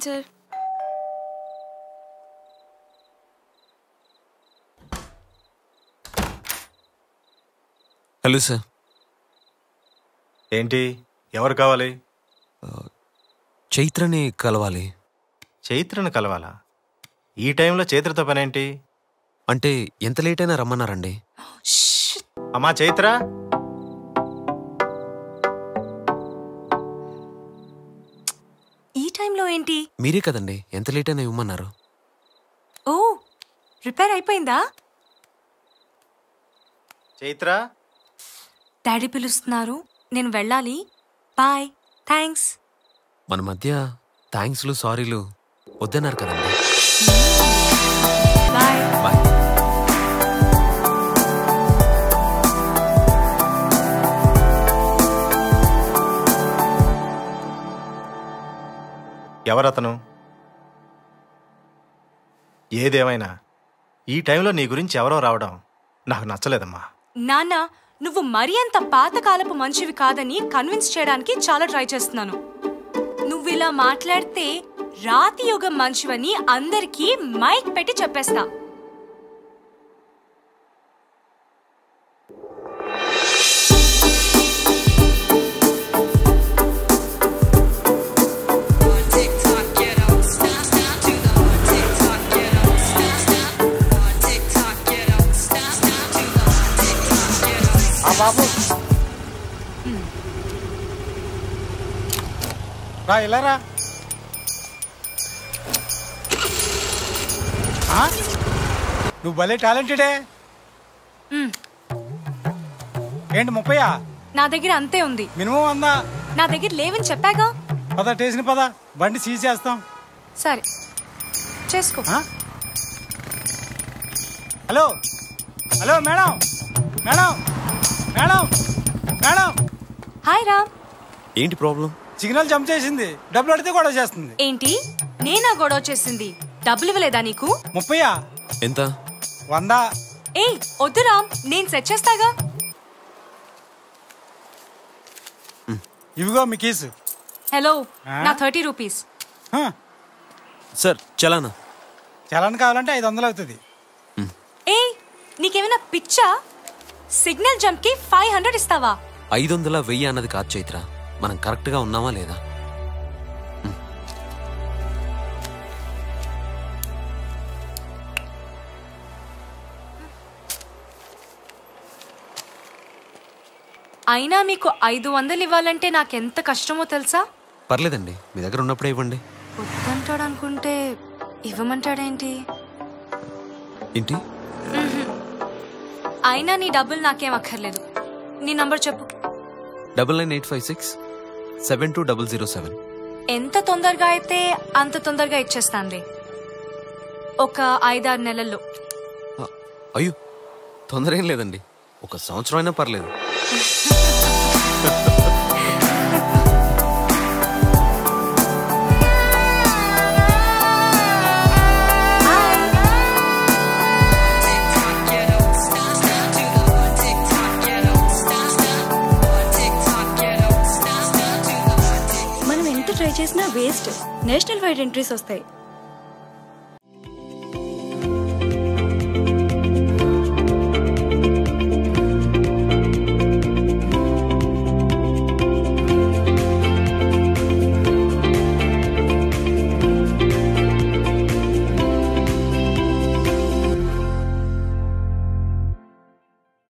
later. Hello sir ఏంటి ఎవరు కావాలి చైత్రని కలవాలి చైత్రను కలవాలా ఈ టైంలో చైత్రతో పనేంటి అంటే ఎంత లేట్ అయినా రమ్మన్నారండి Shh. అమ్మా చైత్ర ఈ టైంలో ఏంటి మీరే కదండి ఎంత లేట్ అయినా ఇవ్వమన్నారు ఓ రిపేర్ అయిపోయిందా చైత్ర డాడీ పిలుస్తున్నారు నేను వెళ్ళాలి బాయ్ థ్యాంక్స్ మన మధ్య థ్యాంక్స్లు సారీలు వద్దన్నారు కదండి బాయ్ బాయ్ ఎవరతను ఏదేమైనా ఈ టైంలో నీ గురించి ఎవరో రావడం నాకు నచ్చలేదమ్మా నాన్న నువ్వు మరీ అంత పాతకాలపు మనిషివి కాదని కన్విన్స్ చేయడానికి చాలా ట్రై చేస్తున్నాను నువ్వు ఇలా మాట్లాడితే రాతి యుగం మనిషివని అందరికీ మైక్ పెట్టి చెప్పేస్తా ఆ బాబు రా ఇలా రా ఆ? నువ్వు భలే టాలెంటెడే మ్, ఏంటి ముప్పయా నా దగ్గర అంతే ఉంది మినిమం వందా నా దగ్గర లేవని చెప్పాగా పద టేసిన పద బండి సీజ్ చేస్తాం సరే చేసుకో ఆ? Hello hello madam madam madam madam hi Ram ఏంటి ప్రాబ్లం సిగ్నల్ జంప్ చేసింది డబ్బులు అడితే కూడా చేస్తుంది ఏంటి నేనా గొడవ చేసింది డబ్బులు ఇవ్వలేదా నీకు ముప్పయా ఎంత వందా ఏయ్ వద్దు రామ్ నేను సెట్ చేస్తాగా ఇవిగో మీ కీసు హలో ఆ? నా థర్టీ రూపీస్ హ, సార్ చలానా చలాన్ కావాలంటే ఐదు వందలు అవుతుంది ఏయ్ నీకేమైనా పిచ్చా సిగ్నల్ జంప్ కి ఫైవ్ హండ్రెడ్ ఇస్తావా ఐదు వందల వెయ్యి అన్నది కాదు చైత్ర మనం కరెక్ట్గా ఉన్నామా లేదా అయినా మీకు ఐదు వందలు ఇవ్వాలంటే నాకెంత కష్టమో తెలుసా పర్లేదండి మీ దగ్గర ఉన్నప్పుడే ఇవ్వండి వద్దంటాడు అనుకుంటే ఇవ్వమంటాడేంటి ఏంటి అయినా నీ డబ్బులు నాకేం అక్కర్లేదు నీ నంబర్ చెప్పు double nine eight five six seven two double zero seven ఎంత తొందరగా అయితే అంత తొందరగా ఇచ్చేస్తానులే ఒక ఐదారు నెలల్లో అయ్యో తొందర ఏం లేదండి ఒక సంవత్సరం అయినా పర్లేదు మనం ఎంత ట్రై చేసినా వేస్ట్ నేషనల్ వైడ్ ఎంట్రీస్ వస్తాయి